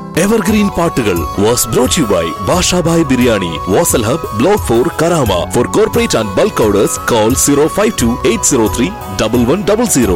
evergreen പാട്ടുകൾ was brought you by Bashabhai biryani Vasal hub block four Karama for corporate and bulk orders call zero five two eight zero three double one double zero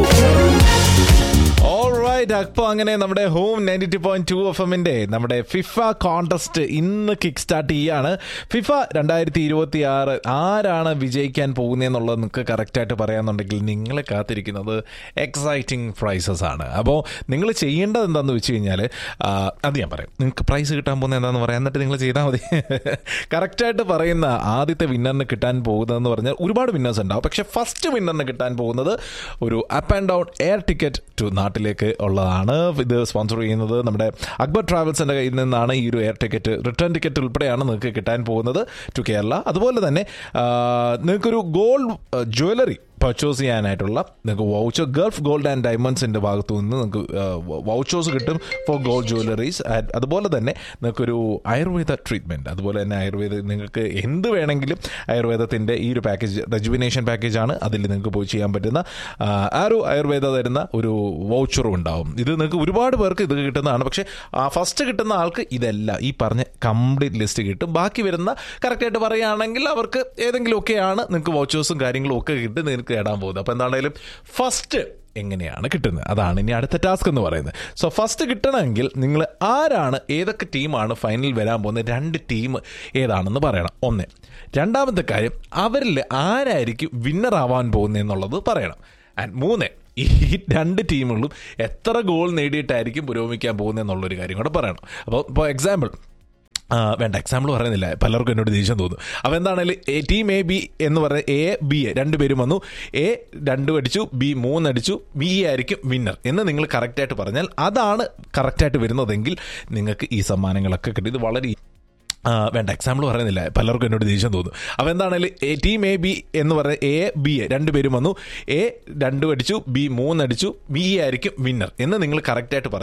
alright അപ്പോൾ അങ്ങനെ നമ്മുടെ home ninety two point two F എമ്മിന്റെ നമ്മുടെ FIFA contest ഇന്ന് kick start ചെയ്യാണ് FIFA രണ്ടായിരത്തി ഇരുപത്തി ആറ് ആരാണ് വിജയിക്കാൻ പോകുന്നതെന്നുള്ളത് നിങ്ങൾക്ക് കറക്റ്റായിട്ട് പറയാന്നുണ്ടെങ്കിൽ നിങ്ങളെ കാത്തിരിക്കുന്നത് എക്സൈറ്റിംഗ് പ്രൈസസ് ആണ് അപ്പോൾ നിങ്ങൾ ചെയ്യേണ്ടത് എന്താണെന്ന് വെച്ച് കഴിഞ്ഞാൽ അത് ഞാൻ പറയാം നിങ്ങൾക്ക് പ്രൈസ് കിട്ടാൻ പോകുന്നത് എന്താണെന്ന് പറയാം എന്നിട്ട് നിങ്ങൾ ചെയ്താൽ മതി കറക്റ്റായിട്ട് പറയുന്ന ആദ്യത്തെ വിന്നറിന് കിട്ടാൻ പോകുന്നതെന്ന് പറഞ്ഞാൽ ഒരുപാട് വിന്നേഴ്സ് ഉണ്ടാവും പക്ഷേ ഫസ്റ്റ് വിന്നറിന് കിട്ടാൻ പോകുന്നത് ഒരു up and down air ticket to നാട്ടിലേക്ക് ഉള്ളതാണ് ഇത് സ്പോൺസർ ചെയ്യുന്നത് നമ്മുടെ അക്ബർ ട്രാവൽസിന്റെ കയ്യിൽ നിന്നാണ് ഈ ഒരു എയർ ടിക്കറ്റ് റിട്ടേൺ ടിക്കറ്റ് ഉൾപ്പെടെയാണ് നിങ്ങൾക്ക് കിട്ടാൻ പോകുന്നത് ടു കേരള അതുപോലെ തന്നെ ആ, നിങ്ങൾക്കൊരു ഗോൾഡ് ജ്വല്ലറി പർച്ചേസ് ചെയ്യാനായിട്ടുള്ള നിങ്ങൾക്ക് വൗച്ചർ ഗൾഫ് ഗോൾഡ് ആൻഡ് ഡയമണ്ട്സിന്റെ ഭാഗത്തു നിന്ന് നിങ്ങൾക്ക് വൗച്ചേഴ്സ് കിട്ടും ഫോർ ഗോൾഡ് ജ്വല്ലറീസ് അതുപോലെ തന്നെ നിങ്ങൾക്കൊരു ആയുർവേദ ട്രീറ്റ്മെന്റ് അതുപോലെ തന്നെ ആയുർവേദ നിങ്ങൾക്ക് എന്ത് വേണമെങ്കിലും ആയുർവേദത്തിന്റെ ഈ ഒരു പാക്കേജ് റെജുവിനേഷൻ പാക്കേജാണ് അതിൽ നിങ്ങൾക്ക് പോയി ചെയ്യാൻ പറ്റുന്ന ആ, ആ ഒരു ആയുർവേദ തരുന്ന ഒരു വൗച്ചറും ഉണ്ടാവും ഇത് നിങ്ങൾക്ക് ഒരുപാട് പേർക്ക് ഇത് കിട്ടുന്നതാണ് പക്ഷേ ഫസ്റ്റ് കിട്ടുന്ന ആൾക്ക് ഇതെല്ലാം ഈ പറഞ്ഞ കംപ്ലീറ്റ് ലിസ്റ്റ് കിട്ടും ബാക്കി വരുന്ന കറക്റ്റായിട്ട് പറയുകയാണെങ്കിൽ അവർക്ക് ഏതെങ്കിലും ഒക്കെയാണ് നിങ്ങൾക്ക് വൗച്ചേഴ്സും കാര്യങ്ങളും ഒക്കെ കിട്ടി നിങ്ങൾക്ക് നേടാൻ പോകുന്നത് അപ്പോൾ എന്താണെങ്കിലും ഫസ്റ്റ് എങ്ങനെയാണ് കിട്ടുന്നത് അതാണ് ഇനി അടുത്ത ടാസ്ക് എന്ന് പറയുന്നത് സോ ഫസ്റ്റ് കിട്ടണമെങ്കിൽ നിങ്ങൾ ആരാണ് ഏതൊക്കെ ടീമാണ് ഫൈനലിൽ വരാൻ പോകുന്നത് രണ്ട് ടീം ഏതാണെന്ന് പറയണം ഒന്ന് രണ്ടാമത്തെ കാര്യം അവരിൽ ആരായിരിക്കും വിന്നർ ആവാൻ പോകുന്നത് എന്നുള്ളത് പറയണം ആൻഡ് മൂന്ന് ഈ രണ്ട് ടീമുകളും എത്ര ഗോൾ നേടിയിട്ടായിരിക്കും പുരോഗമിക്കാൻ പോകുന്നത് എന്നുള്ളൊരു കാര്യം കൂടെ പറയണം അപ്പോൾ ഇപ്പോൾ എക്സാമ്പിൾ ആ, വേണ്ട എക്സാമ്പിൾ പറയുന്നില്ല പലർക്കും എന്നോട് ദേഷ്യം തോന്നും അപ്പോൾ എന്താണെങ്കിലും എ ടീം എ ബി എന്ന് പറയുന്നത് എ ബി എ രണ്ടുപേരും വന്നു എ രണ്ട് അടിച്ചു ബി മൂന്ന് അടിച്ചു ബി ആയിരിക്കും വിന്നർ എന്ന് നിങ്ങൾ കറക്റ്റായിട്ട് പറഞ്ഞാൽ അതാണ് കറക്റ്റായിട്ട് വരുന്നതെങ്കിൽ നിങ്ങൾക്ക് ഈ സമ്മാനങ്ങളൊക്കെ കിട്ടും ഇത് വളരെ ആ, വേണ്ട എക്സാമ്പിൾ പറയുന്നില്ല പലർക്കും എന്നോട് ദേഷ്യം തോന്നും അപ്പോൾ എന്താണെങ്കിലും എ ടീം എ ബി എന്ന് പറയുന്നത് എ ബി എ രണ്ടുപേരും വന്നു എ രണ്ടും അടിച്ചു ബി മൂന്ന് അടിച്ചു ബി ആയിരിക്കും വിന്നർ എന്ന് നിങ്ങൾ കറക്റ്റായിട്ട് പറഞ്ഞു